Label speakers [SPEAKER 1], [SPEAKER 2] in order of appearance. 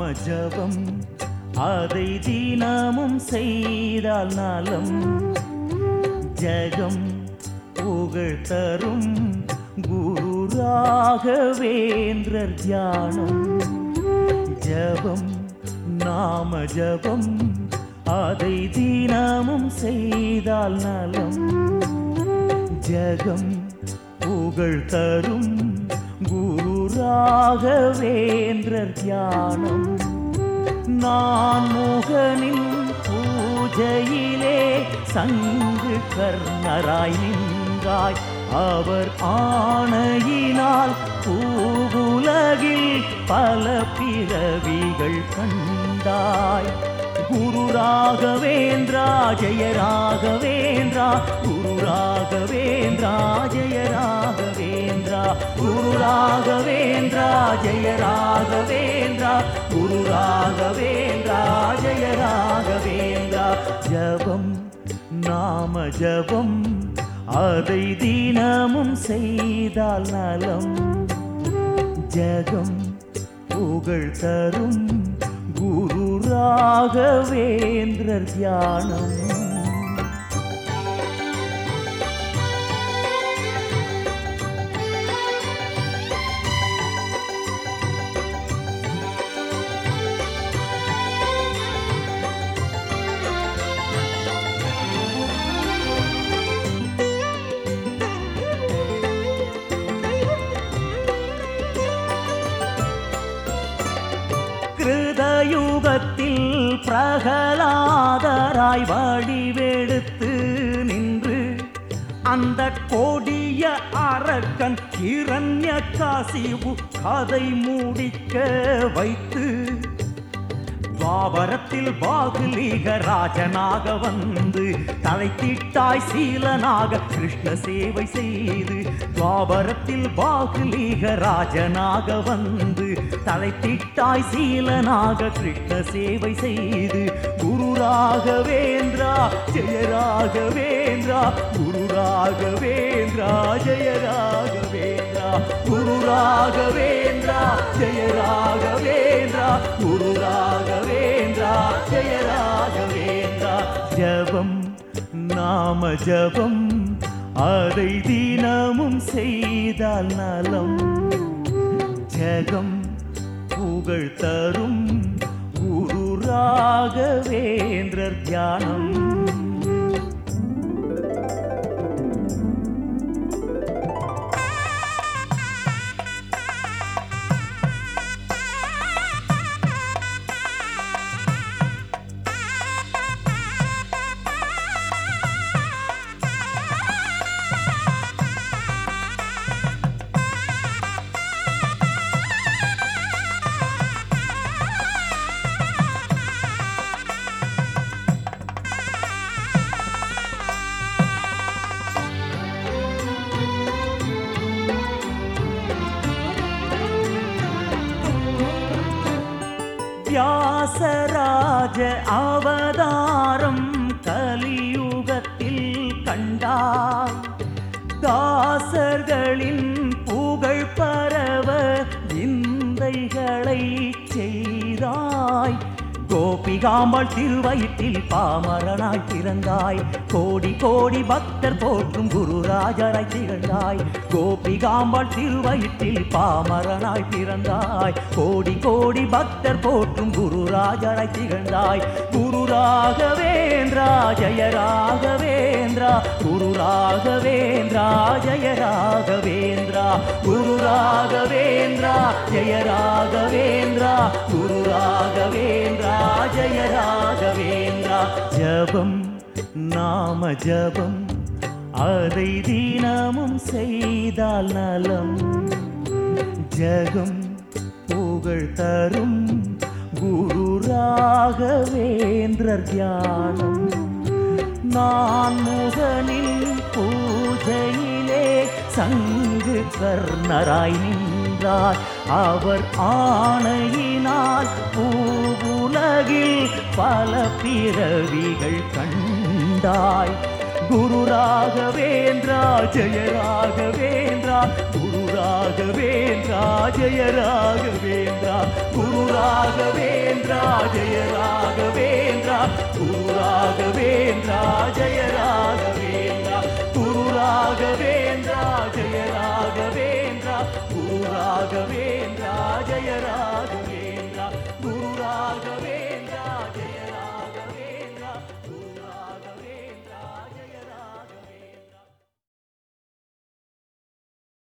[SPEAKER 1] நாம ஜபம் அதை தினமும் செய்தால் நலம் ஜெகம் புகழ் தரும் குரு ராகவேந்திரர் தியானம் ஜபம் நாம ஜபம் அதை தினமும் செய்தால் நலம் ஜெகம் புகழ் தரும் குரு ராகவேந்திரர் தியானம் நான் முகனின் பூஜையிலே சங்கு கர்ணராய் நின்றாய் அவர் ஆணையினால் பூவுலகில் பல பிறவிகள் கண்டாய் குரு ராகவேந்திரா ஜெய ராகவேந்திரா குரு ராகவேந்திரா ஜெய ராகவேந்திரா குரு ராகவேந்திரா ஜெய ராகவேந்திரா குரு ராகவேந்திரா ஜெய ராகவேந்திரா ஜபம் நாம ஜபம் அதை தினமும் செய்தால் நலம் ஜெகம் புகழ் தரும் குரு ராகவேந்திரர் தியானம் கிருதயுகத்தில் பிரகலாதராய் வடிவெடுத்து நின்று அந்த கொடிய அரக்கன் இரண்ய காசிவு கதை முடிக்க வைத்து துவாபரத்தில் பாகுலீக ராஜனாக வந்து தலைத்திட்டாய் சீலனாக கிருஷ்ண சேவை செய்து துவாபரத்தில் பாகுலீக ராஜனாக வந்து தலைத்திட்டாய் சீலனாக கிருஷ்ண சேவை செய்து குரு ராகவேந்திரா ஜெய ராகவேந்திரா குரு ராகவேந்திரா ஜெய ராகவேந்திரா குரு ராகவேந்திரா ஜெய ராகவேந்திரா குரு ராகவேந்திரா ஜெய ராகவேந்திரா ஜபம் நாம ஜபம் அதை தினமும் செய்தால் நலம் ஜெகம் புகழ் தரும் குரு ராகவேந்திரர் தியானம் வியாசராஜ அவதாரம் கலியுகத்தில் கண்டாய் தாசர்களின் புகழ் பரவ விந்தைகளை செய்தாய் கோபிகாம்பாள் திருவயிற்றில் பாமரனாய் பிறந்தாய் கோடி கோடி பக்தர் போற்றும் குருராஜராய் திகழ்ந்தாய் கோபிகாம்பாள் திருவயிற்றில் பாமரனாய் பிறந்தாய் கோடி கோடி பக்தர் போற்றும் குருராஜராய் திகழ்ந்தாய் குரு ராகவேந்திரா ஜெய ராகவேந்திரா குரு ராகவேந்திரா ஜெய ராகவேந்திரா குரு ராகவேந்திரா ஜெய ராகவேந்திரா குரு ராகவேந்திரா ஜெய ராகவேந்திரா ஜபம் நாம ஜபம் அதை தினமும் செய்தால் நலம் ஜகம் புகழ் தரும் குரு ராகவேந்திரர் தியானம் நான் முகனில் பூஜையிலே சங்கு கர்ணராய் நின்றார் அவர் ஆணையினால் பூவுலகில் பல பிறவிகள் கண்டாய் குரு ராகவேந்திரா ஜெய ராகவேந்திரா குரு ராகவேந்திரா ஜெய ராகவேந்திரா குரு ராகவேந்திரா ஜெய ராகவேந்திரா குரு ராகவேந்திரா ஜெய ராகவேந்திரா குரு ராகவேந்திரா ஜெய ராகவேந்திரா குரு ராகவேந்திரா ஜெய ராகவேந்திரா